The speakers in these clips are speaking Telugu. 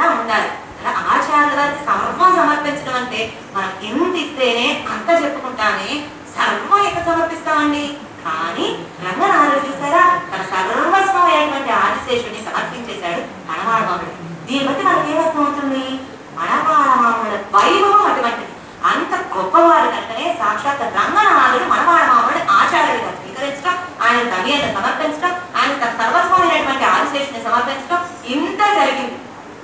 ఇలా ఉండాలి అలా ఆచార్యుల వారికి సర్వం సమర్పించడం అంటే మనం ఎంత ఇస్తేనే అంత చెప్పుకుంటానే సర్వం ఎక్కడ సమర్పిస్తామండి కానీ రంగనాథుడు చూసారా తన సర్వస్వం అయినటువంటి ఆదిశేషుడిని సమర్పించేశాడు మనవాడమాముడు దీన్ని బట్టి మనకి ఏమర్థం అవుతుంది మనవాడమాముల వైభవం అటువంటిది అంత గొప్పవాడు కనుకనే సాక్షాత్ రంగనాథుడు మనవాడమాముడు ఆచార్యుడిగా స్వీకరించడం ఆయన తనియను సమర్పించడం ఆయన తన సర్వస్వమైనటువంటి ఆదిశేషుని సమర్పించడం ఇంత జరిగింది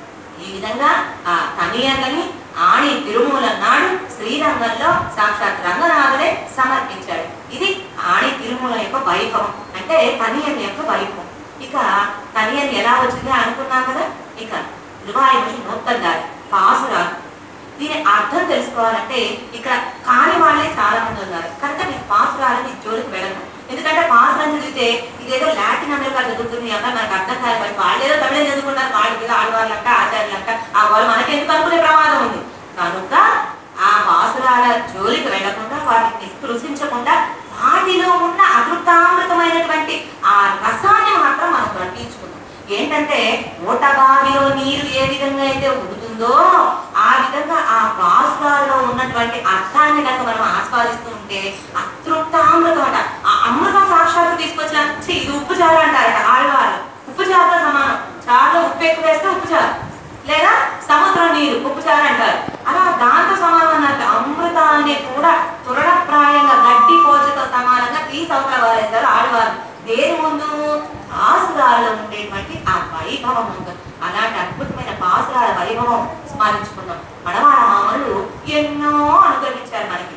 ఈ విధంగా ఆ తనియన్నని ఆణి తిరుమూల నాడు శ్రీరంగంలో సాక్షాత్ రంగనాథుడే సమర్పించాడు ఇది ఆణి తిరుమల యొక్క వైభవం అంటే తనియన్ యొక్క వైభవం ఇక తనియన్ ఎలా వచ్చింది అనుకున్నాం కదా ఇక దుబాయ్ నుంచి నూతందారి పాసురాలు దీని అర్థం తెలుసుకోవాలంటే ఇక్కడ కాని వాళ్ళే చాలా మంది ఉన్నారు కనుక నేను పాసురాలని జోలికి వెళ్ళను ఎందుకంటే పాసురం చదివితే ఇదేదో లాటిన్ అమెరికా చదువుతుంది అక్కడ మనకు అర్థం కాదు మరి వాళ్ళు ఏదో తమిళం చదువుకున్నారు వాళ్ళు ఏదో ఆడవాళ్ళంట ఆచార్యులంట ఆ వాళ్ళు మనకి ఎందుకు అనుకునే ప్రమాదం ఉంది కనుక ఆ పాసురాల జోలికి వెళ్లకుండా వాటిని స్పృశించకుండా వాటిలో ఉన్న అమృతామృతమైనటువంటి ఆ రసాన్ని మాత్రం మనం గ్రహించుకుందాం ఏంటంటే ఓటబావిలో నీరు ఏ విధంగా అయితే ఉడుతుందో ఆ విధంగా ఆ పాసురాల్లో ఉన్నటువంటి అర్థాన్ని కనుక మనం ఆస్వాదిస్తూ ఉంటే అతృప్తామృతం అంట ఆ అమృతం సాక్షాత్తు తీసుకొచ్చిన ఛీ, ఇది ఉప్పు చారు అంటారట ఆడవాళ్ళు ఉప్పు చారుతో సమానం చారులో ఉప్పు ఎక్కువ వేస్తే ఉప్పు చారు లేదా సముద్రం నీరు ఉప్పు చారు అంటారు అలా దాంతో సమానం అన్నట్టు అమృతాన్ని కూడా తురణప్రాయంగా గడ్డి పోచతో సమానంగా తీసి అవతల వారేశారు ఆడవారు దేని ముందు ఆసురాలలో ఉండేటువంటి ఆ వైభవం ముందు అలాంటి అద్భుతమైన పాసురాల వైభవం స్మరించుకుందాం మనవాడ మామలు ఎన్నో అనుగ్రహించారు మనకి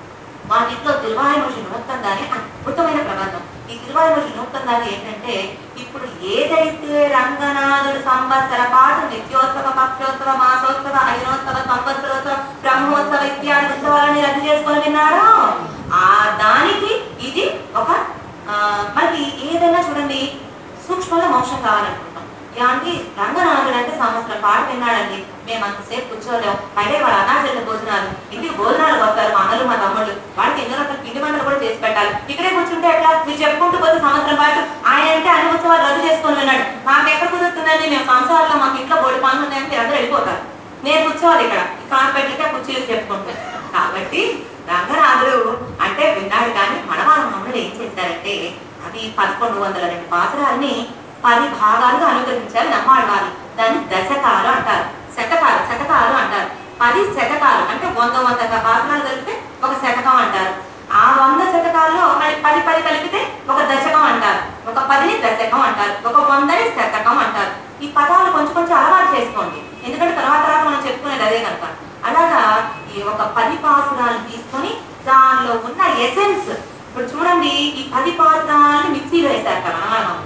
మా ఇంట్లో తిరువాయుమూషి నూతందాని అద్భుతమైన ప్రబంధం ఈ తిరువాయుమూషి నూతందాని ఏంటంటే ఇప్పుడు ఏదైతే రంగనాథుడు సంవత్సర పాటు నిత్యోత్సవ పక్షోత్సవ మాసోత్సవ అయనోత్సవ సంవత్సరోత్సవ బ్రహ్మోత్సవ ఇత్యాది ఉత్సవాలని రద్దు చేసుకొని విన్నారో ఆ దానికి ఇది ఒక ఆ, మనకి ఏదైనా చూడండి సూక్ష్మంలో మోక్షం కావాలనుకుంటాం ఇలాంటి రంగనాథుడు అంటే సంవత్సరం పాటు విన్నాడండి మేము అంతసేపు కూర్చోలేము పైగా వాళ్ళ అనాచరణ భోజనాలు ఇంటికి భోజనాలు వస్తారు మా అన్నలు మా తమ్ముళ్ళు వాళ్ళకి ఎన్నో రకాల పిండి వంటలు కూడా చేసి పెట్టాలి ఇక్కడే కూర్చుంటే ఎట్లా మీరు చెప్పుకుంటూ పోతే సంవత్సరం పాటు ఆయన అంటే అన్ని ఉత్సవాలు రద్దు చేసుకొని విన్నాడు మాకు ఎక్కడ కుదురుతుందండి మేము సంసారంలో మాకు ఇంట్లో బోడి పనులు ఉన్నాయని మీరు అందరూ వెళ్ళిపోతారు నేను కూర్చోవాలి ఇక్కడ ఈ కార్పెట్లకే కుర్చీలు చెప్పుకుంటాను కాబట్టి రంగనాథుడు అంటే విన్నాడు కానీ మనవాళ్ళ మమ్మల్ని ఏం చేశారంటే అవి పదకొండు వందల రెండు పాసరాల్ని పది భాగాలుగా అనుగ్రహించారు నమ్మాడు వారు దాన్ని దశకాలు అంటారు శతకాలు శతకాలు అంటారు పది శతకాలు అంటే వంద వంద పాసరాలు కలిపితే ఒక శతకం అంటారు ఆ వంద శతకాల్లో మళ్ళీ పది పది కలిపితే ఒక దశకం అంటారు ఒక పదిని దశకం అంటారు ఒక వందని శతకం అంటారు ఈ పదాలు కొంచెం కొంచెం అలవాటు చేసుకోండి ఎందుకంటే తర్వాత తర్వాత మనం చెప్పుకునేది అదే కనుక అలాగా ఈ ఒక పది పాసురాలు తీసుకొని దానిలో ఉన్న ఎసెన్స్ ఇప్పుడు చూడండి ఈ పది పాసురాలని మిక్సీలో వేశారు కదా మనం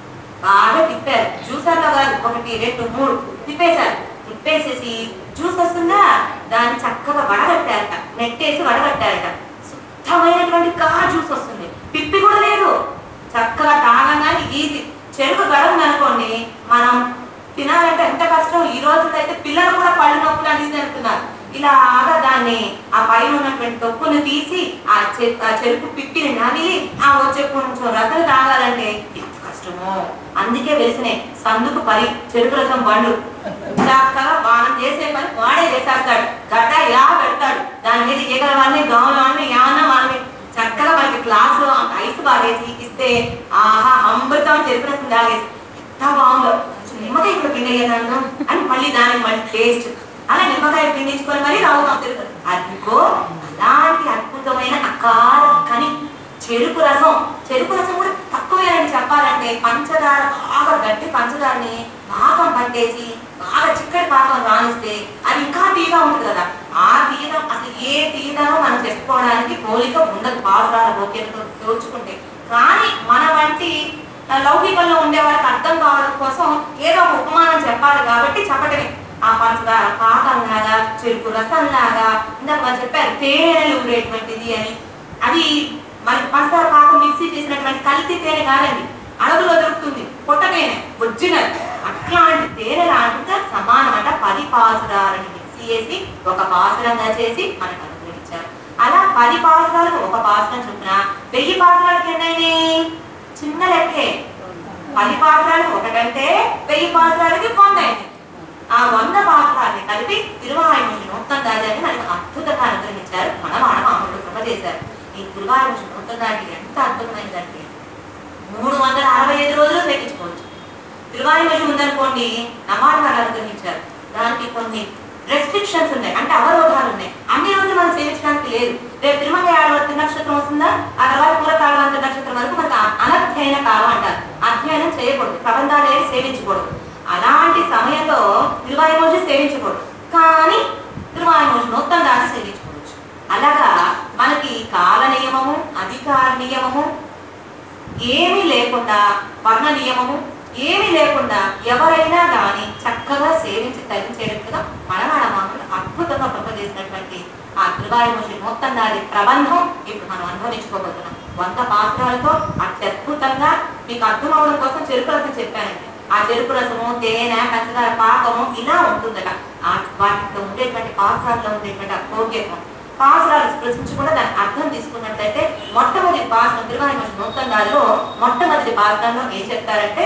బాగా తిప్పారు జ్యూసర్లో కాదు ఒకటి రెండు మూడు తిప్పేశారు తిప్పేసేసి జ్యూస్ వస్తుందా దాన్ని చక్కగా వడగట్టారట నెట్టేసి వడగట్టారట శుద్ధమైనటువంటి కా జ్యూస్ వస్తుంది పిప్పి కూడా లేదు చక్కగా తాగగానే ఈజీ చెరుకు గడవని అనుకోండి మనం తినాలంటే ఎంత కష్టం ఈ రోజుల్లో అయితే పిల్లలు కూడా పళ్ళు నొప్పులు అనేది అంటున్నారు ఇలాగా దాన్ని ఆ పైన ఉన్నటువంటి తొక్కును తీసి ఆ చె- ఆ చెరుకు పిప్పిని నమిలి ఆ వచ్చే కొంచెం రసలు తాగాలంటే ఎంత కష్టమో అందుకే వెలిసినాయి సందుకు పరి చెరుకు రసం బండు చక్కగా వానం చేసే పని వాడే చేసేస్తాడు గడ్డ ఇలా పెడతాడు దాని మీద ఈగల వాళ్ళని దోమల వాళ్ళని ఏమన్నా వాళ్ళని చక్కగా మనకి క్లాస్ లో ఐస్ బాగేసి ఇస్తే ఆహా అమృతం చెరుకు రసం తాగేసి ఎంత బాగుందో కొంచెం నిమ్మకాయ కూడా పిండేయగలను అని మళ్ళీ దానికి మళ్ళీ టేస్ట్ అలా నిమ్మకాయ పిండించుకొని మరీ రావుతాం తిరుగు అదిగో అలాంటి అద్భుతమైన అకార కని చెరుకు రసం చెరుకు రసం కూడా తక్కువేనని చెప్పాలంటే పంచదార బాగా గట్టి పంచదారని పాకం పట్టేసి బాగా చిక్కటి పాకం రానిస్తే అది ఇంకా తీగా ఉంటుంది కదా ఆ తీయడం అసలు ఏ తీయడమో మనం చెప్పుకోవడానికి పోలిక ఉండదు పాసురాల ఓకేతో తోచుకుంటే కానీ మన వంటి ఆ, లౌకికంలో ఉండే వాళ్ళకి అర్థం కావడం కోసం ఏదో ఒక ఉపమానం చెప్పాలి కాబట్టి చెప్పటమే ఆ పంచదార పాకం లాగా చెరుకు రసం లాగా ఇందాక మనం చెప్పారు తేనెలు ఉండేటువంటిది అని అది మనకి పంచదార పాకం మిక్సీ చేసినటువంటి కల్తీ తేనె కాదండి అడవులో దొరుకుతుంది పొట్ట తేనె ఒరిజినల్ అట్లాంటి తేనె లాంటిగా సమానం అంట పది పాసురాలని మిక్సీ చేసి ఒక పాసురంగా చేసి మనకు అనుగ్రహించారు అలా పది పాసురాలకు ఒక పాసురం చొప్పున వెయ్యి పాసురాలకి ఎన్నైనాయి చిన్న లెక్కే పది పాత్రలు ఒకటంటే వెయ్యి పాత్రలకి వంద అయింది ఆ వంద కలిపి తిరువాయుమూర్తి నూతన దాదాన్ని మనకు అద్భుతంగా అనుగ్రహించారు మనవాడ మామూలు కృప చేశారు ఈ తిరువాయుమూర్తి నూతన దాడి ఎంత అద్భుతమైనదంటే మూడు వందల అరవై ఐదు రోజులు సేవించుకోవచ్చు తిరువాయుమూర్తి ఉందనుకోండి నమాడు వాళ్ళు అనుగ్రహించారు దానికి కొన్ని రెస్ట్రిక్షన్స్ ఉన్నాయి అంటే అవరోధాలు ఉన్నాయి అన్ని రోజులు మనం సేవించడానికి లేదు రేపు తిరుమల ఆడవర్తి నక్షత్రం వస్తుందా ఆ తర్వాత పూరతాళవంత నక్షత్రం వరకు మనకు అ- అనధ్యయన కాలం అంటారు అధ్యయనం చేయకూడదు ప్రబంధాలు ఏవి సేవించకూడదు అలాంటి సమయంలో తిరువాయుమూర్తి సేవించకూడదు కానీ తిరువాయుమూర్తి మొత్తం దాటి సేవించుకోవచ్చు అలాగా మనకి కాల నియమము అధికార నియమము ఏమీ లేకుండా వర్ణ నియమము ఏమీ లేకుండా ఎవరైనా కానీ చక్కగా సేవించి తరించేటట్టుగా మనవాడ మామూలు అద్భుతంగా ప్రపంచేసినటువంటి ఆ తిరువాయుమూర్తి మొత్తం దాని ప్రబంధం ఇప్పుడు మనం అనుభవించుకోబోతున్నాం వంద పాత్రలతో అత్యద్భుతంగా మీకు అర్థం అవడం కోసం చెరుకు రసం చెప్పానండి ఆ చెరుకు రసము తేనె పంచదార పాకము ఇలా ఉంటుందట ఆ వాటిలో ఉండేటువంటి పాత్రల్లో ఉండేటువంటి అభోగ్యత్వం పాసురాలు స్పృశించకుండా దాని అర్థం తీసుకున్నట్లయితే మొట్టమొదటి పాసనం తిరువాయి మొత్తం దానిలో మొట్టమొదటి పాసనంలో ఏం చెప్తారంటే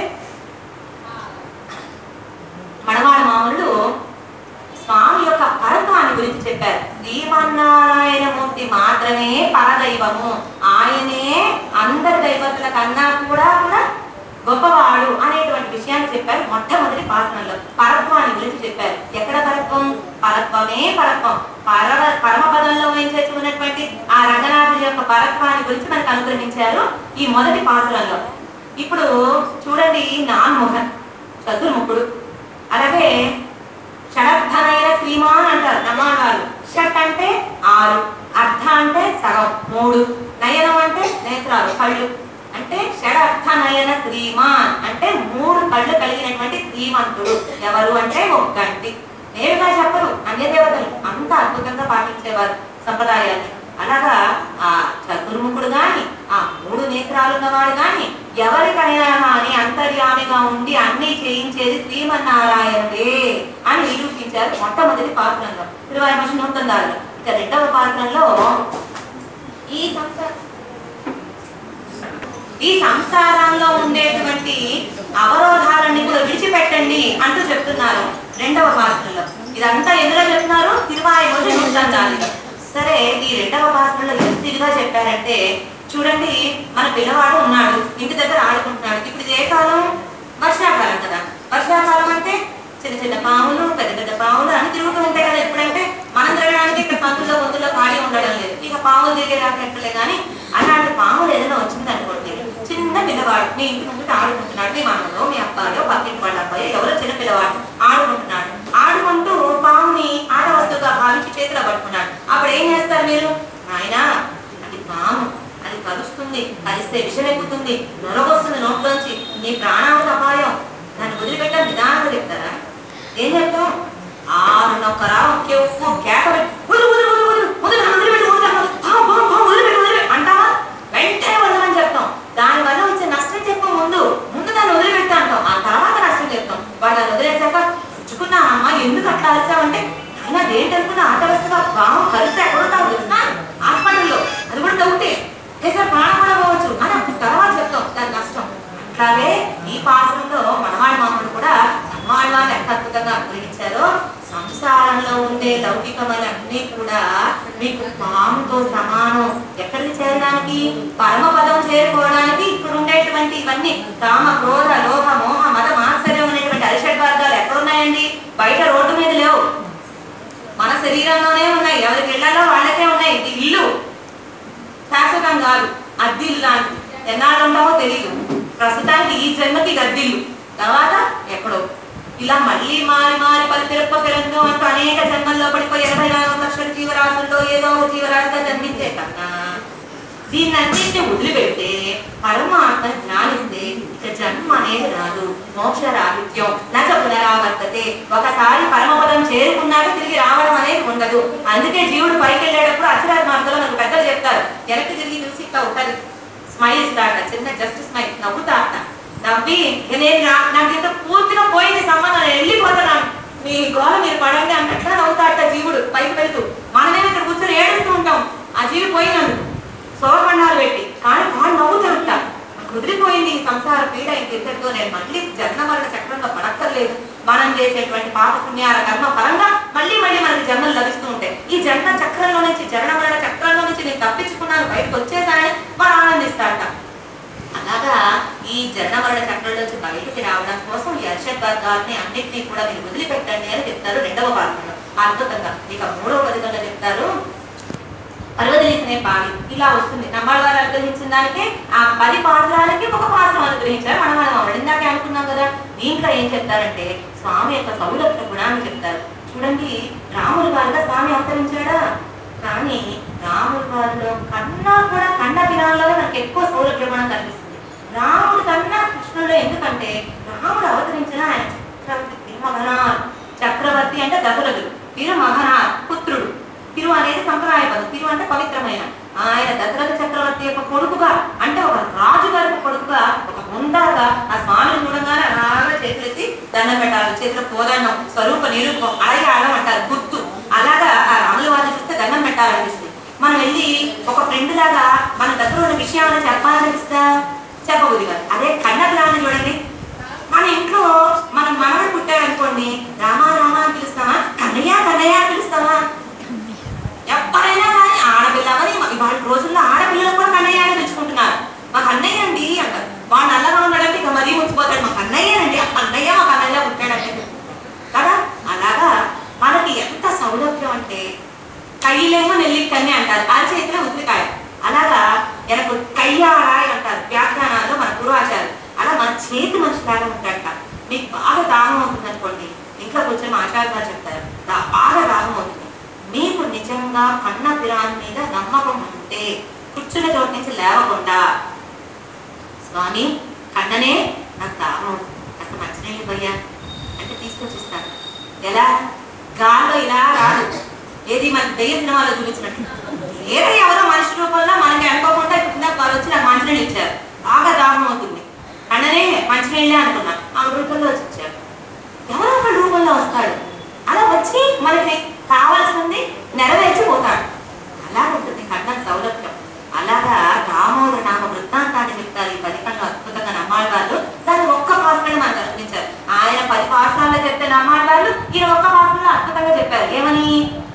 మణవాడ మామూలు స్వామి యొక్క పరత్వాన్ని గురించి చెప్పారు శ్రీమన్నారాయణమూర్తి మాత్రమే పరదైవము ఆయనే అందరి దైవతుల కన్నా కూడా కూడా గొప్పవాడు అనేటువంటి విషయాన్ని చెప్పారు మొట్టమొదటి పాసనంలో పరత్వాన్ని గురించి చెప్పారు ఎక్కడ పరత్వం పరత్వమే పరత్వం పరమ పరమపదంలో ఏం చేసుకున్నటువంటి ఆ రంగనాథుడి యొక్క పరత్వాన్ని గురించి మనకు అనుగ్రహించారు ఈ మొదటి పాసనంలో ఇప్పుడు చూడండి నాన్మోహన్ చతుర్ముఖుడు అలాగే షడర్థనైన శ్రీమాన్ అంటారు నమ్మాడు షట్ అంటే ఆరు అర్థ అంటే సగం మూడు నయనం అంటే నేత్రాలు కళ్ళు అంటే షడర్థ నయన శ్రీమాన్ అంటే మూడు కళ్ళు కలిగినటువంటి శ్రీమంతుడు ఎవరు అంటే ఒక్కంటి నేరుగా చెప్పరు అన్య దేవతలు అంత అద్భుతంగా పాటించేవారు సంప్రదాయాన్ని అలాగా ఆ చతుర్ముఖుడు గాని ఆ మూడు నేత్రాలు ఉన్నవాడు గాని ఎవరికైనా కానీ అంతర్యామిగా ఉండి అన్ని చేయించేది శ్రీమన్నారాయణుడే అని నిరూపించారు మొట్టమొదటి పాత్రంలో తిరువాయి మనిషి నూతన ఇక రెండవ పాత్రంలో ఈ సంసార ఈ సంసారంలో ఉండేటువంటి అవరోధాలన్నీ కూడా విడిచిపెట్టండి అంటూ చెప్తున్నారు రెండవ భాషలో ఇదంతా ఎందులో చెప్తున్నారు తిరువాయి రోజు నూతనాలి సరే ఈ రెండవ భాషలో ఎంత ఇదిగా చెప్పారంటే చూడండి మన పిల్లవాడు ఉన్నాడు ఇంటి దగ్గర ఆడుకుంటున్నాడు ఇప్పుడు ఇది ఏ కాలం వర్షాకాలం కదా వర్షాకాలం అంటే చిన్న చిన్న పాములు పెద్ద పెద్ద పాములు అన్ని తిరుగుతూ ఉంటాయి కదా ఎప్పుడంటే మనం తిరగడానికి ఇక్కడ పంతుల్లో పొందుల్లో ఖాళీ ఉండడం లేదు ఇక పాములు తిరిగే రాకట్లే కానీ అలాంటి పాములు ఏదైనా వచ్చింది అనుకోండి చిన్న పిల్లవాడు మీ ఇంటి ముందు ఆడుకుంటున్నాడు మీ మనలో మీ అబ్బాయో పక్కింటి వాళ్ళ అబ్బాయో ఎవరో చిన్న పిల్లవాడు ఆడుకుంటున్నాడు ఆడుకుంటూ పాముని ఆట వస్తువుగా భావించి చేతిలో పట్టుకున్నాడు అప్పుడు ఏం చేస్తారు మీరు నాయనా అది పాము అది కలుస్తుంది కలిస్తే విషం ఎక్కుతుంది నొరగొస్తుంది నోట్లోంచి నీ ప్రాణానికి అపాయం దాన్ని వదిలిపెట్టాలి నిదానంగా చెప్తారా ఏం చెప్తాం ఆరున్నొక్కరా ఒకే ఉప్పు కేక పెట్టి వదిలి వదిలి వదిలి వదిలి వదిలి వదిలిపెట్టి వదిలి పాము పాము పాము వదిలిపెట్టి వదిలిపెట్టి అంటావా వెంటనే వదలని చెప్తాం దాని వల్ల వచ్చే నష్టం చెప్పు ముందు ముందు దాన్ని వదిలిపెడతా అంటాం ఆ తర్వాత నష్టం చెప్తాం వాడు దాన్ని వదిలేసాక పుచ్చుకున్నా అమ్మ ఎందుకు అట్లా అరిచావంటే అయినా అదేంటి అనుకున్నా ఆట వస్తుగా బాగు కలిస్తే ఎక్కడుంటావు తెలుసా హాస్పిటల్లో అది కూడా డౌటే ఒకేసారి ప్రాణం కూడా పోవచ్చు అని అప్పుడు తర్వాత చెప్తాం దాని నష్టం అట్లాగే ఈ పాత్రలో మనవాడి మామూలు కూడా మనవాడి వాళ్ళు ఎంత అద్భుతంగా అనుగ్రహించారో సంసారంలో ఉండే లౌకికములన్నీ కూడా మీకు పాముతో సమానం ఎక్కడికి చేరడానికి పరమపదం చేరుకోవడానికి ఇక్కడ ఉండేటువంటి ఇవన్నీ కామ క్రోధ లోభ మోహ మద మాత్సర్యం అనేటువంటి అరిషడ్ వర్గాలు ఎక్కడున్నాయండి బయట రోడ్డు మీద లేవు మన శరీరంలోనే ఉన్నాయి ఎవరికి ఇళ్లలో వాళ్ళకే ఉన్నాయి ఇది ఇల్లు శాశ్వతం కాదు అద్దిల్లు లాంటి ఎన్నాళ్ళు ఉంటామో తెలియదు ప్రస్తుతానికి ఈ జన్మకి గద్దిల్లు తర్వాత ఎక్కడో ఇలా మళ్ళీ మారి మారి పలు తిరుప పెరంతో అంటూ అనేక జన్మల్లో పడిపోయి ఎనభై నాలుగు లక్షల జీవరాశుల్లో ఏదో ఒక జీవరాశిగా జన్మించే కన్నా దీన్నన్నింటినీ వదిలిపెడితే పరమాత్మ జ్ఞానిస్తే ఇక జన్మ అనేది రాదు మోక్ష రాహిత్యం నచ పునరావర్తతే ఒకసారి పరమపదం చేరుకున్నాక తిరిగి రావడం అనేది ఉండదు అందుకే జీవుడు పైకి వెళ్ళేటప్పుడు అక్షరాల మార్గంలో నాకు పెద్దలు చెప్తారు వెనక్కి తిరిగి చూసి ఇట్లా ఉంటుంది స్మైల్ ఇస్తాట చిన్న జస్ట్ స్మైల్ నవ్వుతాట నవ్వి "ఇక నేను రా- నాకు ఇంత పూర్తిగా పోయింది సంబంధం నేను వెళ్ళిపోతున్నాను మీ గోల మీరు పడండి అన్నట్లా నవ్వుతాట జీవుడు పైకి వెళ్తూ మనమేమో ఇక్కడ కూర్చొని ఏడుస్తూ ఉంటాం ఆ జీవి పోయినందుకు సోరపండాలు పెట్టి కానీ వాళ్ళు నవ్వుతూ ఉంటారు నాకు కుదిరిపోయింది ఈ సంసార పీడ ఇంకెంతటితో నేను మళ్ళీ జన్మ మరణ చక్రంలో పడక్కర్లేదు మనం చేసేటువంటి పాప పుణ్యాల కర్మ ఫలంగా మళ్ళీ మళ్ళీ మళ్ళీ మనకి జన్మలు లభిస్తూ ఉంటాయి ఈ జన్మ చక్రంలో నుంచి జరణ మరణ చక్రంలో నుంచి నేను తప్పించుకున్నాను బయటకు వచ్చేసానని వారు ఆనందిస్తారట అలాగా ఈ జన్మ మరణ చక్రం నుంచి బయటికి రావడం కోసం ఈ అర్షద్ వర్గాన్ని అన్నింటినీ కూడా మీరు వదిలిపెట్టండి అని చెప్తారు రెండవ పాత్రలో అద్భుతంగా ఇక మూడవ పథకంలో చెప్తారు పర్వదలిసనే పాలి ఇలా వస్తుంది నమ్మాళ్ళ వారు అనుగ్రహించిన దానికి ఆ పది పాత్రాలకి ఒక పాత్రం అనుగ్రహించారు మనం మనం ఇందాకే అనుకున్నాం కదా దీంట్లో ఏం చెప్తారంటే స్వామి యొక్క సౌలభ్య గుణాన్ని చెప్తారు చూడండి రాములు వారుగా స్వామి అవతరించాడా కానీ రాములు వారిలో కన్నా కూడా కన్న దినాల్లోనే మనకి ఎక్కువ సౌలభ్య గుణం కనిపిస్తుంది రాముడు కన్నా కృష్ణుడు ఎందుకంటే రాముడు అవతరించిన ఆయన చక్రవర్తి తిరుమగనార్ చక్రవర్తి అంటే దశరథుడు తిరుమగనార్ పుత్రుడు తిరు అనేది సంప్రదాయ పదం తిరు అంటే పవిత్రమైన ఆయన దశరథ చక్రవర్తి యొక్క కొడుకుగా అంటే ఒక రాజు గారి కొడుకుగా ఒక ముందాగా ఆ స్వామిని చూడగానే అలాగా చేతులెత్తి దండం పెట్టాలి చేతిలో పోదండం స్వరూప నిరూపం అలాగే ఆడమంటారు గుర్తు అలాగా ఆ రాముల వారిని చూస్తే దండం పెట్టాలనిపిస్తుంది మనం వెళ్ళి ఒక ఫ్రెండ్ లాగా మన దగ్గర ఉన్న విషయాలను చెప్పాలనిపిస్తా చెప్పబుద్ది కాదు అదే కన్న పిల్లని చూడండి మన ఇంట్లో మన మనవడు పుట్టాడనుకోండి రామా రామా అని పిలుస్తామా కన్నయ్య కన్నయ్య అని పిలుస్తామా ఎవరైనా కానీ ఆడపిల్లవని ఇవాళ రోజుల్లో ఆడపిల్లలు కూడా కన్నయ్య అని పిలుచుకుంటున్నారు మాకు అన్నయ్య అండి అంటారు వాడు నల్లగా ఉన్నాడంటే ఇక మరీ ఉంచిపోతాడు మాకు అన్నయ్య అండి అన్నయ్య మాకు అన్నయ్య పుట్టాడంటే కదా అలాగా మనకి ఎంత సౌలభ్యం అంటే కయ్యలేమో నెల్లిక్కని అంటారు ఆ చేతిలో ఉసిరికాయ అలాగా ఎనకు కయ్యారాయ్ అంటారు వ్యాఖ్యానాల్లో మన గురువాచారు అలా మన చేతి మనిషి లాగా ఉంటాడట మీకు బాగా దాహం అవుతుంది అనుకోండి ఇంట్లో కూర్చొని ఆచార్య గారు చెప్తారు దా- బాగా దాహం అవుతుంది మీకు నిజంగా కన్న పిరాన్ మీద నమ్మకం ఉంటే కూర్చున్న చోటు నుంచి లేవకుండా స్వామి కన్ననే నాకు దాహం అవుతుంది అసలు మంచినీళ్ళు పోయా అంటే తీసుకొచ్చి ఇస్తాను ఎలా గాల్లో ఇలా రాదు ఏది మన దెయ్య సినిమాలో చూపించినట్టు ఏదో ఎవరో మనిషి రూపంలో మనకి అనుకోకుండా ఇప్పుడు ఇందాక వాళ్ళు వచ్చి నాకు మంచినీళ్ళు ఇచ్చారు బాగా దాహం అవుతుంది అన్ననే మంచినీళ్ళే అనుకున్నా ఆ రూపంలో వచ్చి ఇచ్చారు ఎవరో ఒక రూపంలో వస్తాడు అలా వచ్చి మనకి కావాల్సింది నెరవేర్చి పోతాడు అలా ఉంటుంది కన్న సౌలభ్యం అలాగా రామోద నామ వృత్తాంతాన్ని చెప్తారు ఈ పథకంలో అద్భుతంగా నమ్మాలి వాళ్ళు దాన్ని ఒక్క పాత్రని మనకు అర్పించారు ఆయన పది పాత్రల్లో చెప్తే నమ్మాలి వాళ్ళు ఈయన ఒక్క పాత్రలో అద్భుతంగా చెప్పారు ఏమని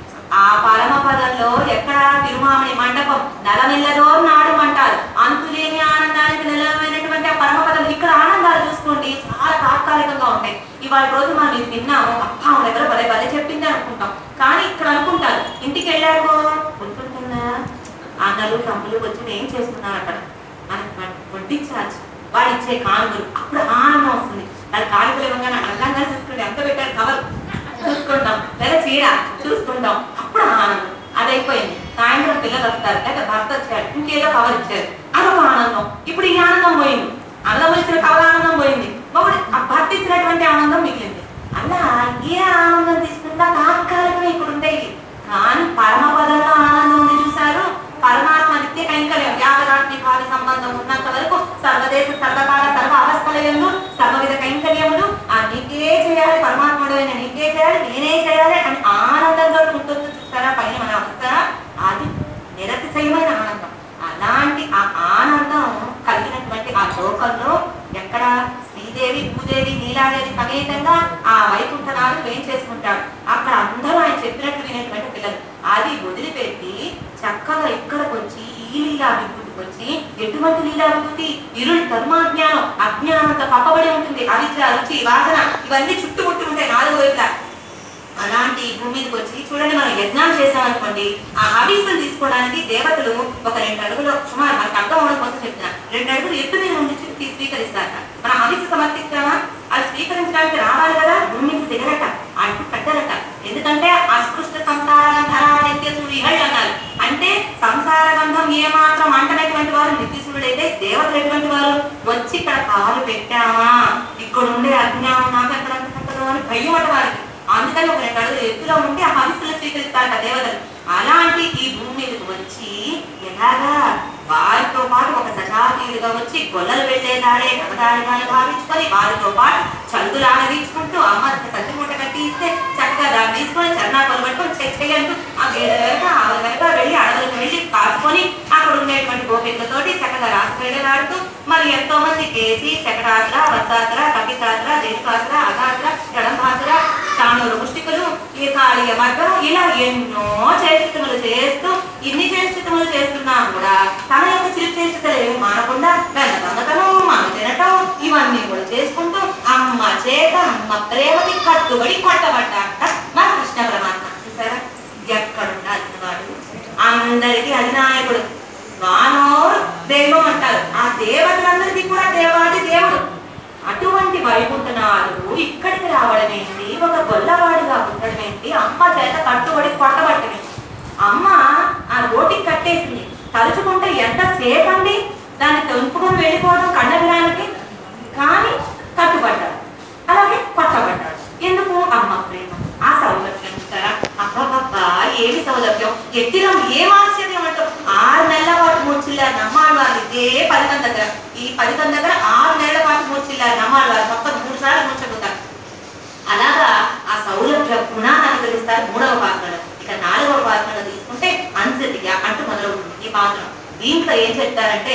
ఆ పరమ పదంలో ఎక్కడ తిరుమామణి మండపం నలమిల్లదో నాడు అంటారు అంతులేని ఆనందానికి నిలవైనటువంటి ఆ పరమ పదం ఇక్కడ ఆనందాలు చూసుకోండి చాలా తాత్కాలికంగా ఉంటాయి ఇవాళ రోజు మనం ఇది విన్నాము అప్ప ఆమె దగ్గర భలే భలే చెప్పింది అనుకుంటాం కానీ ఇక్కడ అనుకుంటారు ఇంటికి వెళ్ళాకో ఉంటుందా అన్నలు తమ్ములు వచ్చి ఏం చేస్తున్నారు అక్కడ మనకి మన- వడ్డించాలి వాళ్ళు ఇచ్చే కానుకలు అప్పుడు ఆనందం వస్తుంది వాళ్ళ కానుకలు ఇవ్వగానే అందంగా చూసుకుంటే ఎంత పెట్టారు కవర్ చూసుకుంటాం లేదా చీర చూసుకుంటాం అప్పుడు ఆనందం అది అయిపోయింది సాయంత్రం పిల్లలు వస్తారు లేదా భర్త వచ్చారు ఇంకేదో కవర్ ఇచ్చారు అదొక ఆనందం ఇప్పుడు ఈ ఆనందం పోయింది అన్నదమ్ములు ఇచ్చిన కవర్ ఆనందం పోయింది ఒకటి ఆ భర్త ఇచ్చినటువంటి ఆనందం మిగిలింది అలా ఏ ఆనందం తీసుకున్నా తాత్కాలికమే ఇప్పుడు ఉండేవి కానీ పరమ పదంలో ఆనందం ఉంది చూశారు పరమాత్మ నిత్య కైంకర్యం యాగరాత్మి భావి సంబంధం ఉన్నంత వరకు సర్వదేశ సర్వకాల సర్వ అవస్థలయందు సర్వవిధ కైంకర్యములు ఆ నీకే చేయాలి పరమాత్ముడు అయిన నీకే చేయాలి నేనే చేయాలి అని ఆనందంతో ఉంటుంది చూసారా పైన మన అవస్థ అది నిరతిశయమైన ఆనందం అలాంటి ఆ ఆనందం కలిగినటువంటి ఆ లోకంలో ఎక్కడ శ్రీదేవి భూదేవి నీలాదేవి సమేతంగా ఆ వైకుంఠనాథుడు ఏం చేసుకుంటాడు అక్కడ అందరూ ఆయన చెప్పినట్టు వినేటువంటి పిల్లలు అది వదిలిపెట్టి చక్కగా ఇక్కడికి వచ్చి ఈ లీలా విభూతికి వచ్చి ఎటువంటి లీలా విభూతి ఇరుడు ధర్మాజ్ఞానం అజ్ఞానంతో కప్పబడి ఉంటుంది అవిద్య రుచి వాసన ఇవన్నీ చుట్టుముట్టి ఉంటాయి నాలుగు వైపులా అలాంటి భూమి మీదకి వచ్చి చూడండి మనం యజ్ఞాలు చేసామనుకోండి ఆ హవిస్సులు తీసుకోవడానికి దేవతలు ఒక రెండు అడుగులు సుమారు మనకు అర్థం అవడం కోసం చెప్తున్నా రెండు అడుగులు ఎత్తు మీద ఉండి తీ- స్వీకరిస్తారట మనం హవిస్సు సమర్పిస్తామా అది స్వీకరించడానికి రావాలి కదా భూమి మీద దిగరట అడ్డు పెట్టరట ఎందుకంటే అస్పృష్ట సంసార ధరానిత్యసుడు ఇహళ్ళు అన్నారు అంటే సంసార గంధం ఏమాత్రం అంటనటువంటి వారు నిత్యసుడుడైతే దేవతలు ఎటువంటి వారు వచ్చి ఇక్కడ కాలు పెట్టామా ఇక్కడ ఉండే అజ్ఞానం నాకు ఎక్కడ అంటున్నదో అని భయం అట వారికి అందుకని ఒక రెండు అడుగులు ఎత్తులో ఉండి ఆ హవిస్సులు స్వీకరిస్తారట దేవతలు అలాంటి ఈ భూమి మీదకి వచ్చి ఎలాగా వారితో పాటు ఒక సజాతీయులుగా వచ్చి గొల్లలు వెళ్ళేదారే రహదారిగానే భావించుకొని వారితో పాటు చదువులాగా తీసుకుంటూ అమ్మ సత్తి మూట కట్టి ఇస్తే చక్కగా దాన్ని తీసుకొని చరణా పట్టుకొని చెక్ చేయంటూ ఆ గేదె వెనక ఆవుల వెనక వెళ్ళి అడవులకు వెళ్ళి కాసుకొని అక్కడ ఉండేటువంటి గోపికలతోటి చక్కగా రాసుకెళ్ళాడుతూ మరి ఎంతో మంది కేసి శకటాసుర వత్సాసుర కపితాసుర దేనికాసుర అగాసుర జడంభాసుర చాణూరు ముష్టికులు ఈ కాళి మగ్గం ఇలా ఎన్నో చేష్టములు చేస్తూ ఇన్ని చేష్టములు చేస్తున్నా కూడా తన యొక్క చిరు చేష్టలు ఏమి మానకుండా వెన్న దొంగతనం మన తినటం ఇవన్నీ కూడా చేసుకుంటూ అమ్మ చేత అమ్మ ప్రేమకి కట్టుబడి కొట్టబడ్డాక మన కృష్ణ పరమాత్మ చూసారా ఎక్కడుండాల్సిన వాడు అందరికీ అధినాయకుడు వానోర్ దైవం అంటారు ఆ దేవతలందరికీ కూడా దేవాది దేవుడు అటువంటి వైకుంఠనాథుడు ఇక్కడికి రావడం ఏంటి ఒక గొల్లవాడిగా ఉండడం ఏంటి అమ్మ చేత కట్టుబడి కొట్టబట్టడం ఏంటి అమ్మ ఆ రోటికి కట్టేసింది తలుచుకుంటే ఎంత సేపు అండి దాన్ని తెంపుకొని వెళ్ళిపోవడం కండవిరానికి కానీ కట్టుబడ్డాడు అలాగే కొట్టబడ్డాడు ఎందుకు అమ్మ ప్రేమ ఆ సౌలభ్యం చూసారా అబ్బబ్బబ్బా ఏమి సౌలభ్యం ఎట్టిలో ఏం ఆశ్చర్యం అంటూ ఆరు నెలల పాటు మూర్చిల్లారు నమ్మాడు వాళ్ళు ఇదే పదికం దగ్గర ఈ పదికం దగ్గర ఆరు నెలల పాటు మూర్చిల్లారు నమ్మాడు వాళ్ళు మొత్తం మూడు సార్లు మూర్చబోతారు అలాగా ఆ సౌలభ్య గుణాన్ని అనుగ్రహిస్తారు మూడవ పాత్రలో ఇక నాలుగవ పాత్రలో తీసుకుంటే అంశతిగా అంటూ మొదలవుతుంది ఈ పాత్ర దీంట్లో ఏం చెప్తారంటే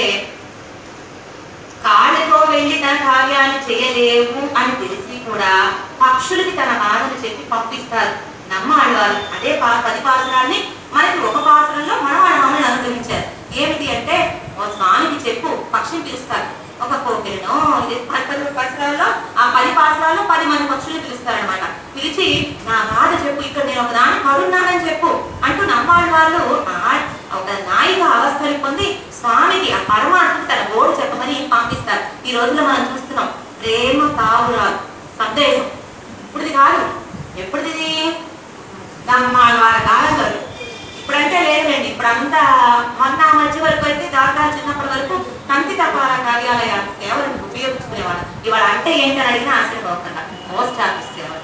కాళ్ళతో వెళ్ళి తన కార్యాన్ని చేయలేవు అని తెలిసి కూడా పక్షులకి తన బాధను చెప్పి పంపిస్తారు నమ్మాడవారు అదే పా పది పాత్రాన్ని మనకి ఒక పాత్రలో మనం వాళ్ళ మమ్మల్ని అనుగ్రహించారు ఏమిటి అంటే ఓ స్వామికి చెప్పు పక్షిని పిలుస్తారు ఒక కోకిలను ఇది పది పది పాత్రల్లో ఆ పది పాత్రల్లో పది మంది పక్షులు పిలుస్తారనమాట పిలిచి నా బాధ చెప్పు ఇక్కడ నేను ఒక దాన్ని పడున్నానని చెప్పు అంటూ నమ్మాడు వాళ్ళు ఆ- ఒక నాయిక అవస్థని పొంది స్వామికి ఆ పరమాత్మకి తన గోడు చెప్పమని పంపిస్తారు ఈ రోజుల్లో మనం చూస్తున్నాం ప్రేమ తావురాలు సందేశం ఇప్పుడుది కాదు ఎప్పుడుది నమ్మాళ్ళ వారి కాలంలో ఇప్పుడంటే లేదులేండి ఇప్పుడంతా మొన్న మధ్య వరకు అయితే దాకా చిన్నప్పటి వరకు కంటి తపాల కార్యాలయాలు కేవలం ఉపయోగించుకునేవాళ్ళు ఇవాళ అంటే ఏంటని అడిగినా ఆశ్చర్యపోకుండా పోస్ట్ ఆఫీస్ సేవలు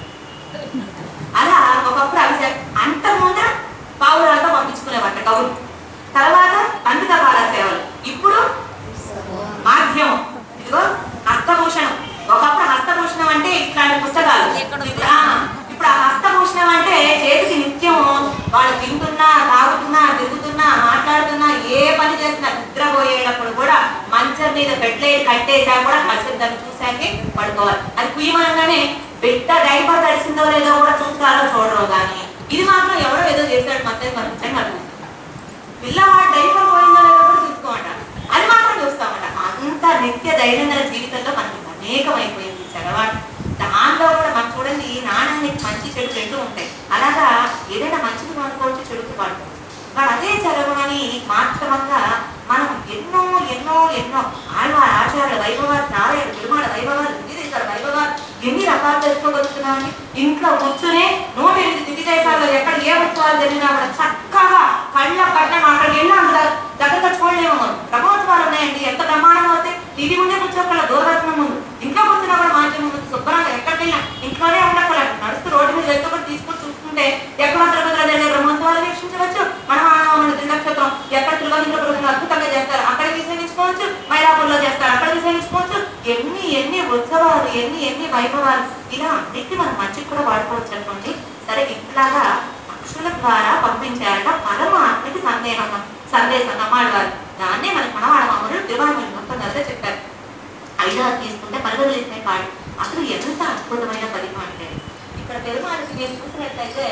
అలా ఒకప్పుడు అవి సే- అంత ముందర పావురాలతో పంపించుకునేవాట కవులు తర్వాత అంతకపాల సేవలు ఇప్పుడు మాధ్యమం ఇదిగో హస్తభూషణం ఒకప్పుడు హస్తభూషణం అంటే ఇట్లాంటి పుస్తకాలు ఇప్పుడు ఆ, ఇప్పుడు ఆ హస్తభూషణం అంటే చేతికి నిత్యం వాళ్ళు తింటున్నా తాగుతున్నా తిరుగుతున్నా మాట్లాడుతున్నా ఏ పని చేసినా నిద్రపోయేటప్పుడు కూడా మంచం మీద బెడ్లే కట్టేసా కూడా కాసేపు దాన్ని చూసాకే పడుకోవాలి అది కుయ్యమనగానే బిడ్డ డైపర్ తడిసిందో లేదో కూడా చూస్తారో చూడరో కానీ ఇది మాత్రం ఎవరో ఏదో చేశాడు మొత్తం మనం అడుగుతుంది పిల్లవాడు డైపర్ పోయిందో లేదో కూడా చూసుకోమంట అది మాత్రం చూస్తామంట అంత నిత్య దైనందిన జీవితంలో మనకి అనేకమైపోయింది చదవాలి దాంట్లో కూడా మనం చూడండి ఈ నాణానికి మంచి చెడు రెండు ఉంటాయి అలాగా ఏదైనా మంచిది వాడుకోవచ్చు చెడుకు వాడుకోవచ్చు వాడు అదే చదవమని మాత్రమంగా మనం ఎన్నో ఎన్నో ఎన్నో ఆళ్వారు ఆచార్య వైభవాలు నారాయణ తిరుమల వైభవాలు విజయదేశాల వైభవాలు ఎన్ని రకాలు తెలుసుకోగలుగుతున్నామండి ఇంట్లో కూర్చునే నూట ఎనిమిది తిథి దేశాల్లో ఎక్కడ ఏ ఉత్సవాలు జరిగినా కూడా చక్కగా కళ్ళ పట్టణం అక్కడికి వెళ్ళి అంటారు దగ్గరగా చూడలేము మనం బ్రహ్మోత్సవాలు ఉన్నాయండి ఎంత బ్రహ్మాండంగా వస్తే టీవీ ముందే కూర్చోక్కడ దూరదర్శనం ముందు ఇంట్లో కూర్చున్నా కూడా మాధ్యమం ముందు శుభ్రంగా ఎక్కడికి వెళ్ళినా ఇంట్లోనే ఉండక్కర్లేదు నడుస్తూ రోడ్డు మీద వెళ్తూ కూడా తీసుకొని చూసుకుంటే ఎక్కడ తిరుపతిలో జరిగే బ్రహ్మోత్సవాలు వీక్షించవచ్చు మన మన నక్షత్రం ఎక్కడ తిరుపతి అద్భుతంగా చేస్తారు అక్కడ విశ్రమించుకోవచ్చు మైలాపూర్లో చేస్తారు అక్కడ విశ్రమించుకోవచ్చు ఎన్ని ఎన్ని ఉత్సవాలు ఎన్ని ఎన్ని వైభవాలు ఇలా అన్నిటి మనం మంచికి కూడా వాడుకోవచ్చు అనుకోండి సరే ఇట్లాగా పక్షుల ద్వారా పంపించారట పరమాత్మకి సందేహం సందేశం నమ్మాడవారు దాన్నే మన మనవాడ మామూలు తిరువాణి మొత్తం అదే చెప్పారు ఐదవ తీసుకుంటే పరుగులేసే పాడు అసలు ఎంత అద్భుతమైన పదిమ అంటే ఇక్కడ పెరుమాళకి మీరు చూసినట్లయితే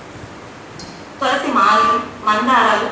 తులసి మాలలు మందారాలు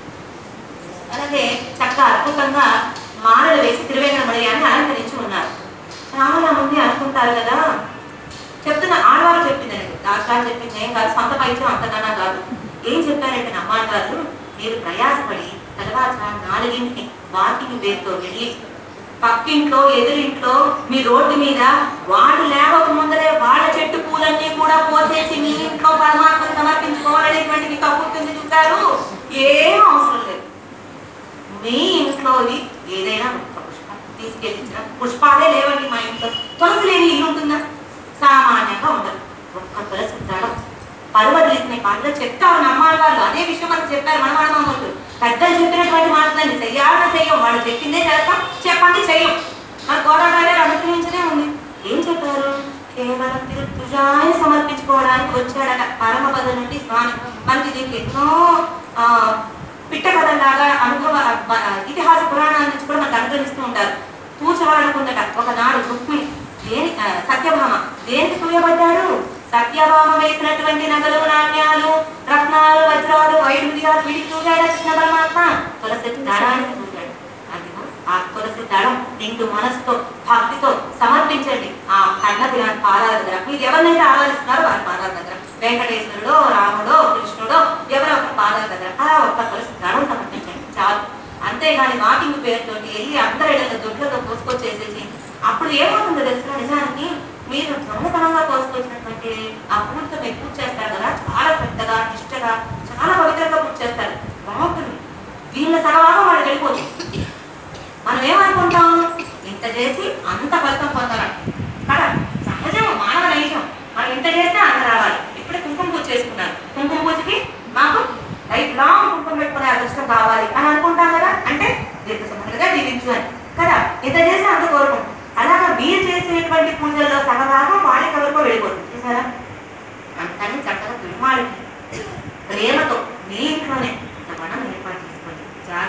అలాగే చక్కగా అద్భుతంగా మాలలు వేసి తిరువేంద్రమణియాన్ని అలంకరించి ఉన్నారు చాలా మంది అనుకుంటారు కదా చెప్తున్న ఆడవారు చెప్పిందండి దాసాలు చెప్పింది ఏం కాదు సొంత పైచం అంతకన్నా కాదు ఏం చెప్పారంటే నమ్మాడు గారు మీరు ప్రయాసపడి తర్వాత నాలుగింటికి వాకింగ్ వేరుతో వెళ్ళి పక్కింట్లో ఎదురింట్లో మీ రోడ్డు మీద వాళ్ళు లేవక ముందరే వాళ్ళ చెట్టు పూలన్నీ కూడా పోసేసి మీ ఇంట్లో పరమాత్మను సమర్పించుకోవాలనేటువంటి మీకు అప్పుడుతుంది చూశారు ఏం అవసరం లేదు మీ ఇంట్లోది ఏదైనా ఒక్క పుష్పం తీసుకెళ్ళించిన పుష్పాలే లేవండి మా ఇంట్లో తులసి లేని ఇల్లు ఉంటుందా సామాన్యంగా ఉండదు ఒక్క తులసి దళం పరువదిలిసిన పాటలో చెప్తారు నమ్మాలి వాళ్ళు అదే విషయం మనకు చెప్పారు మనవాడ మామూలు పెద్దలు చెప్పినటువంటి మాటలని చెయ్యాలని చెయ్యం వాళ్ళు చెప్పిందే చేస్తాం చెప్పండి చెయ్యం మన గోదావరి అనుగ్రహించనే ఉంది ఏం చెప్పారు కేవలం తిరుతుజాన్ని సమర్పించుకోవడానికి వచ్చాడట పరమపద నుండి స్వామి మనకి దీనికి ఎన్నో ఆ, పిట్ట కథలాగా అనుభవ ఆ, ఇతిహాస పురాణాల నుంచి కూడా మనకు అనుగ్రహిస్తూ ఉంటారు తూచవాడుకుందట ఒకనాడు రుక్మిణి దేని ఆ, సత్యభామ దేనికి తూయబడ్డాడు సత్యభామ వేసినటువంటి నగలు నాణ్యాలు విడిగా విడి చూడాడు కృష్ణ పరమాత్మ తులసి దళాన్ని చూడాడు అదిగో ఆ తులసి దళం నిండు మనసుతో భక్తితో సమర్పించండి ఆ కన్న దిన పాదాల దగ్గర మీరు ఎవరినైతే ఆరాధిస్తున్నారో వారి పాదాల దగ్గర వెంకటేశ్వరుడో రాముడో కృష్ణుడో ఎవరో ఒక పాదాల దగ్గర అలా ఒక్క తులసి దళం సమర్పించండి చాలు అంతేగాని వాకింగ్ పేరుతో వెళ్ళి అందరి ఇళ్ళ దొడ్లతో పోసుకొచ్చేసేసి అప్పుడు ఏమవుతుందో తెలుసిన నిజానికి మీరు దొంగతనంగా పోసుకొచ్చినటువంటి ఆ పూలతో మీరు పూజ చేస్తారు కదా చాలా పెద్దగా నిష్టగా చాలా పవిత్రంగా పూజ చేస్తారు బాగుంటుంది వీళ్ళ సగభాగం వాళ్ళు వెళ్ళిపోతుంది మనం ఏమనుకుంటాం ఇంత చేసి అంత ఫలితం పొందాలని కదా సహజం మానవ నైజం మనం ఇంత చేస్తే అంత రావాలి ఇప్పుడు కుంకుమ పూజ చేసుకున్నాను కుంకుమ పూజకి మాకు లైఫ్ లాంగ్ కుంకుమ పెట్టుకునే అదృష్టం కావాలి అని అనుకుంటాం కదా అంటే దీర్ఘ సంబంధంగా దీవించు అని కదా ఇంత చేసి అంత కోరుకుంటాం అలాగా మీరు చేసినటువంటి పూజల్లో సగభాగం వాళ్ళకి ఎవరికో వెళ్ళిపోతుంది చూసారా అంతని చక్కగా దుర్మాడి ప్రేమతో